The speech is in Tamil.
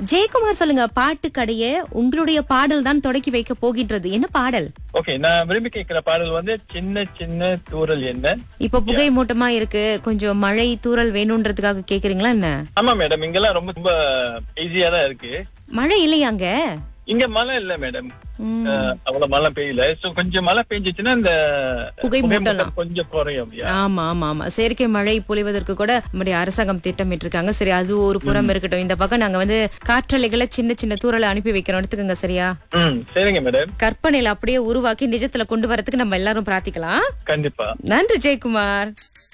ஜெயக்குமார் சொல்லுங்க பாட்டு கடைய உங்களுடைய பாடல் தான் தொடக்கி வைக்க போகின்றது என்ன பாடல் ஓகே நான் விரும்பி கேட்கிற பாடல் வந்து சின்ன சின்ன தூரல் என்ன இப்ப புகை மூட்டமா இருக்கு கொஞ்சம் மழை தூறல் வேணும்ன்றதுக்காக கேக்குறீங்களா என்ன ஆமா மேடம் இங்கெல்லாம் ரொம்ப ரொம்ப ஈஸியா தான் இருக்கு மழை இல்லையாங்க இங்க மழை இல்ல மேடம் ம். அவ்வளவு மழை பெய்யல சோ கொஞ்சம் மழை பெஞ்சிச்சுன்னா இந்த புகை மூட்டலாம். மூட்டம் கொஞ்சம் குறையும் yeah. ஆமா ஆமா ஆமா செயற்கை மழை பொழிவதற்கு கூட நம்முடைய அரசாங்கம் திட்டமிட்டு இருக்காங்க சரி அது ஒரு புறம் இருக்கட்டும் இந்த பக்கம் நாங்க வந்து காற்றலைகளை சின்ன சின்ன தூரலை அனுப்பி வைக்கிறோம் எடுத்துக்கோங்க சரியா ம் சரிங்க மேடம் கற்பனையில அப்படியே உருவாக்கி நிஜத்துல கொண்டு வரதுக்கு நம்ம எல்லாரும் பிரார்த்திக்கலாம் கண்டிப்பா நன்றி ஜெயக்குமார்